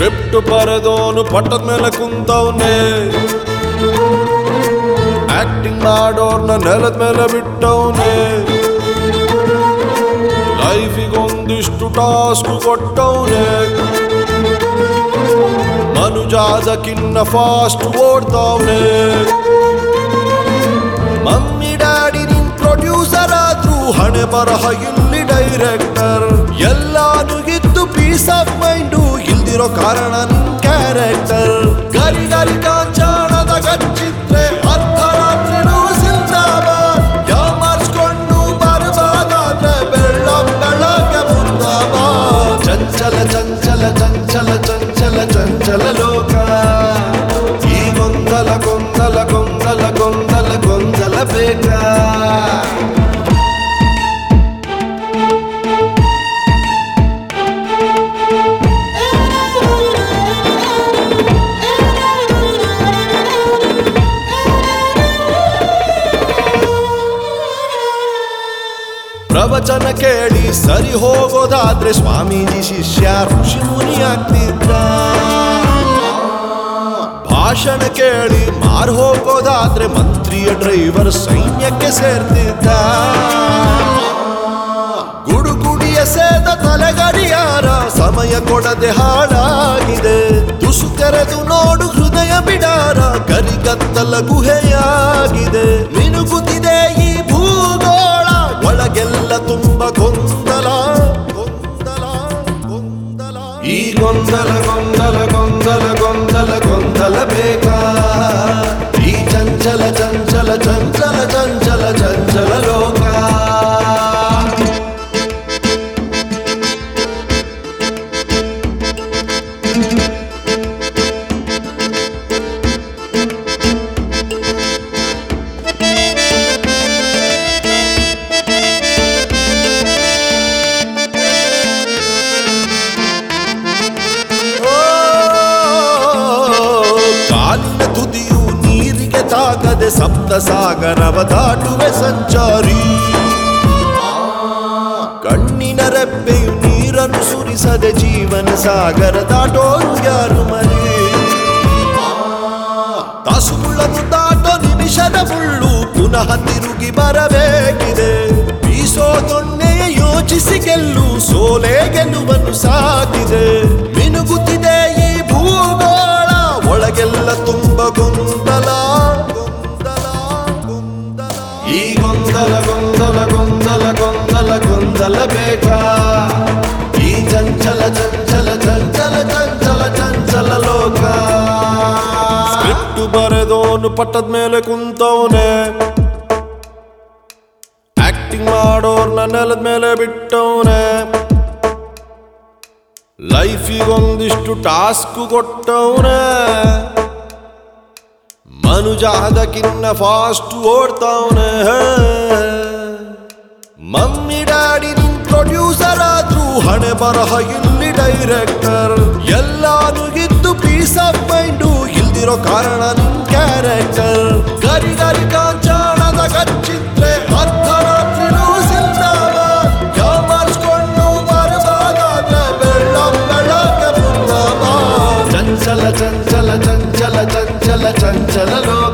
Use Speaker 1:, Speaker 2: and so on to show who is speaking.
Speaker 1: script ಬರೆದೋನು ಪಟ್ಟದ ಮೇಲೆ ಕುಂತವ್ನೆ acting ಮಾಡೋರ್ನ ನೆಲದ ಮೇಲೆ ಬಿಟ್ಟವ್ನೆ ಲೈಫಿಗೊಂದಿಷ್ಟು ಟಾಸ್ಕ್ ಕೊಟ್ಟವ್ನೆ ಮನುಜಾದಕ್ಕಿನ್ನ ಫಾಸ್ಟ್ ಓಡ್ತಾವ್ನೆ ಮಮ್ಮಿ ಡ್ಯಾಡಿ ನಿನ್ ಪ್ರೊಡ್ಯೂಸರ್ ಆದ್ರೂ ಹಣೆ ಬರಹ ಇಲ್ಲಿ ಡೈರೆಕ್ಟರ್ ಎಲ್ಲಾನು ಗಿದ್ದು ಪೀಸ್ ಆಫ್ ಮೈಂಡು ಇಲ್ದಿರೋ ಕಾರಣ ನಿನ್ ಕ್ಯಾರೆಕ್ಟರ್ ಗರಿ ಗರಿ ಕಾಂಚಾಣದ ಗಚ್ಚಿದ್ರೆ ಅರ್ಧರಾತ್ರಿನೂ ಸಿಲ್ದಾಬಾದ್ ಯಾಮಾರ್ಸ್ಕೊಂಡು ಬರಬಾದಾದ್ರೆ ಬೆಳ್ಳ ಬೆಳಗ್ಗೆ ಮುಂದಾಬಾದ್ ಚಂಚಲ ಚಂಚಲ ಚಂಚಲ ಚಂಚಲ ಚಂಚಲ ಲೋಕ ಈ ಗೊಂದಲ ಗೊಂದಲ ಗೊಂದಲ ಗೊಂದಲ ಗೊಂದಲ ಬೇಕಾ ಪ್ರವಚನ ಕೇಳಿ ಸರಿ ಹೋಗೋದಾದ್ರೆ ಸ್ವಾಮೀಜಿ ಶಿಷ್ಯ ಋಷಿ ಮುನಿ ಆಗ್ತಿದ್ದ ಭಾಷಣ ಕೇಳಿ ಮಾರ್ ಹೋಗೋದಾದ್ರೆ ಮಂತ್ರಿಯ ಡ್ರೈವರ್ ಸೈನ್ಯಕ್ಕೆ ಸೇರ್ತಿದ್ದ ಗುಡುಗುಡಿಯ ಸೇದ ತಲೆಗಡಿಯಾರ ಸಮಯ ಕೊಡದೆ ಹಾಳಾಗಿದೆ ತುಸು ತೆರೆದು ನೋಡು ಹೃದಯ ಬಿಡಾರ ಕರಿಗತ್ತಲ ಗುಹೆಯಾಗಿದೆ ಮಿನುಗುತ್ತಿದೆ ಈ ಭೂಗೋಳ ಒಳಗೆಲ್ಲ ತುಂಬ ಗೊಂದಲ ಗೊಂದಲ ಗೊಂದಲ ಈ ಗೊಂದಲ ಗೊಂದಲ ಗೊಂದಲ ಗೊಂದಲ ಗೊಂದಲ ಬೇಕಾ ಈ ಚಂಚಲ ಚಂಚಲ ಚಂಚಲ ಚಂಚಲ ಚಂಚಲ ಲೋಕ ಓ, ಕಾಲಿನ ತುದಿಯು ನೀರಿಗೆ ತಾಗದೆ ಸಪ್ತ ಸಾಗರವ ದಾಟುವೆ ಸಂಚಾರಿ ಕಣ್ಣಿನ ರೆಪ್ಪೆಯು ನೀರನ್ನು ಸುರಿಸದೆ ಜೀವನ ಸಾಗರ ದಾಟೋರು ಯಾರು ಮರಿ ತಾಸುಗಳನ್ನು ದಾಟೋ ನಿಮಿಷದ ಮುಳ್ಳು ಪುನಃ ತಿರುಗಿ ಬರಬೇಕಿದೆ ಬೀಸೋ ದೊಣ್ಣೆಯ ಯೋಚಿಸಿ ಗೆಲ್ಲು ಸೋಲೆ ಗೆಲ್ಲುವನ್ನು ಸಾಕಿದೆ ಮಿನುಗುತ್ತಿದೆ ಈ ಭೂಗೋಳ ಒಳಗೆಲ್ಲ ತುಂಬ ಗೊಂದಲ ಗೊಂದಲ ಗೊಂದಲ ಈ ಗೊಂದಲ ಗೊಂದಲ ಗೊಂದಲ ಗೊಂದಲ ಗೊಂದಲ ಬೇಕಾ ಈ ಚಂಚಲ ಚಂಚಲ ಚಂಚಲ ಚಂಚಲ ಚಂಚಲ ಲೋಕ ಸ್ಕ್ರಿಪ್ಟ್ ಬರೆದೋನು ಪಟ್ಟದ ಮೇಲೆ ಕುಂತವನೆ ಆಕ್ಟಿಂಗ್ ಮಾಡೋರ್ನ ನೆಲದ ಮೇಲೆ ಬಿಟ್ಟವನೆ ಲೈಫಿಗೊಂದಿಷ್ಟು ಟಾಸ್ಕ್ ಕೊಟ್ಟವನೆ ಮನುಜ ಅದಕ್ಕಿನ್ನ ಫಾಸ್ಟ್ ಓಡ್ತಾವನೆ ಮಮ್ಮಿ ಡ್ಯಾಡಿ ನಿನ್ ಪ್ರೊಡ್ಯೂಸರ್ ಆದ್ರೂ ಹಣೆ ಬರಹ ಇಲ್ಲಿ ಡೈರೆಕ್ಟರ್ ಎಲ್ಲಾನು ಗಿದ್ದು ಪೀಸ್ ಆಫ್ ಮೈಂಡು ಇಲ್ದಿರೋ ಕಾರಣ ನಿನ್ ಕ್ಯಾರೆಕ್ಟರ್ ಗರಿ ಗರಿ ಕಾಂಚಾಣದ ಗಚ್ಚಿದ್ರೆ ಅರ್ಧರಾತ್ರಿನೂ ಸಿಲ್ದಾಬಾದ್ ಯಾಮಾರ್ಸ್ಕೊಂಡು ಬರಬಾದಾದ್ರೆ ಬೆಳ್ಳ ಬೆಳಗ್ಗೆ ಮುಂದಾಬಾದ್ ಚಂಚಲ ಚಂಚಲ ಚಂಚಲ ಚಂಚಲ ಚಂಚಲ ಲೋಕ